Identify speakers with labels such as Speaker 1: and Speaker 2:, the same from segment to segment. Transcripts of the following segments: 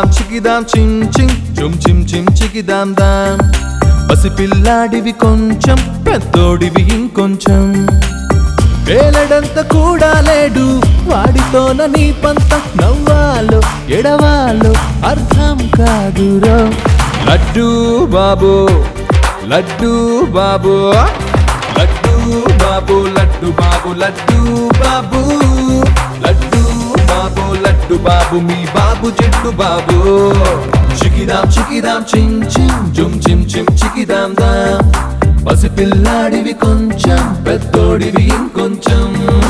Speaker 1: చికిదాం చికిదాం చిం చిం చుం చిం చిం చికిదాం దాం పసి పిల్లాడివి కొంచెం పెద్దోడివి ఇంకొంచెం వేలడంత కూడా లేడు వాడితోన నీ పంత నవ్వాలో ఎడవాలో అర్థం కాదురో లడ్డు బాబు లడ్డు బాబు లడ్డు బాబు లడ్డు బాబు లడ్డు బాబు లడ్డు బాబు లడ్డు బాబు మీ బాబు చెట్టు బాబు చికిదాం చికిదాం చిం చిం జుం చిం చిం చికిదాం దాం పసి పిల్లాడివి కొంచెం పెద్దోడివి ఇంకొంచెం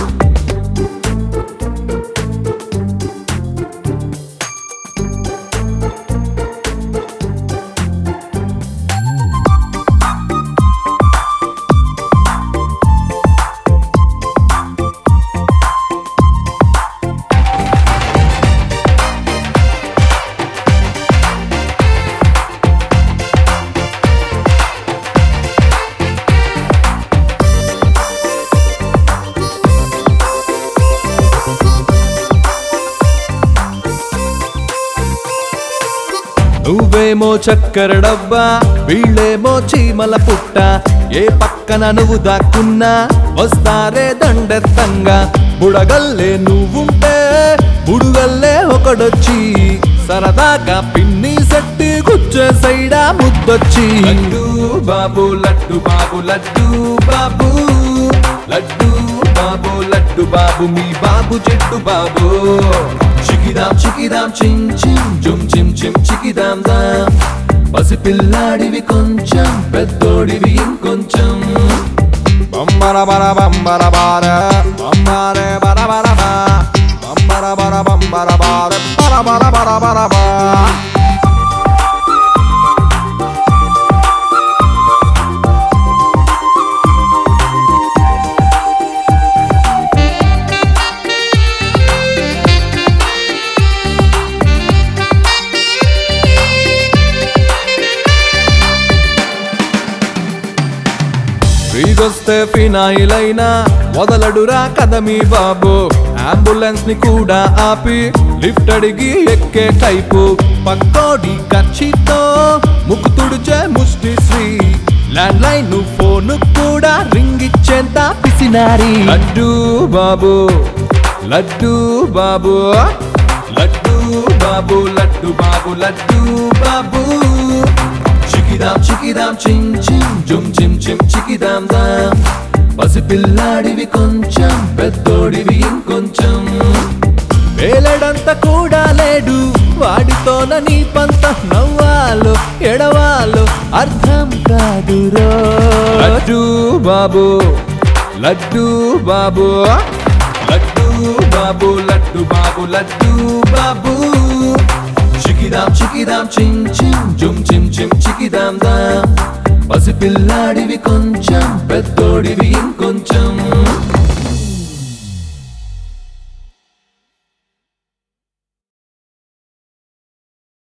Speaker 1: నువ్వేమో చక్కెర డబ్బా వీళ్ళేమో చీమల పుట్ట ఏ పక్కన నువ్వు దాక్కున్నా వస్తారే దండెత్తంగా బుడగల్లే నువ్వుంటే బుడుగల్లే ఒకడొచ్చి సరదాగా పిన్ని సెట్టి గుచ్చే సైడా ముద్దొచ్చి లడ్డు బాబు లడ్డు బాబు లడ్డు బాబు లడ్డు బాబు లడ్డు బాబు మీ బాబు చెట్టు బాబు చికిదాం చికిదాం చిం చిం జుం చిం చిం చికిదాం దాం పసి పిల్లాడివి కొంచెం పెద్దోడివి ఇంకొంచెం
Speaker 2: బంబర బర బంబర బార బంబరే బర బర బా బంబర బర బంబర బార బర బర బర బర బా
Speaker 1: ఫ్రీగొస్తే ఫినాయిల్ అయినా వదలడురా కథ మీ బాబు అంబులెన్స్ ని కూడా ఆపి లిఫ్ట్ అడిగి ఎక్కే టైపు పక్కోడి ఖర్చితో ముక్కు తుడిచే ముష్టి శ్రీ ల్యాండ్ లైన్ ఫోన్ కూడా రింగ్ ఇచ్చేంత పిసినారి లడ్డు బాబు లడ్డు బాబు లడ్డు బాబు లడ్డు బాబు లడ్డు బాబు చికిదాం చికిదాం చిం చిం జుం చిం చిం చికిదాం దాం పసి పిల్లాడివి కొంచెం పెద్దోడివి ఇంకొంచెం వేలడంత కూడా లేడు వాడితోన నీ పంత నవ్వాలో ఎడవాలో అర్థం కాదురో లడ్డు బాబు లడ్డు బాబు లడ్డు బాబు లడ్డు బాబు లడ్డు బాబు చికిదాం చికిదాం చిం చిం జుం చిం చిం చికిదాం దాం పసి పిల్లాడివి కొంచెం పెద్దోడివి ఇంకొంచెం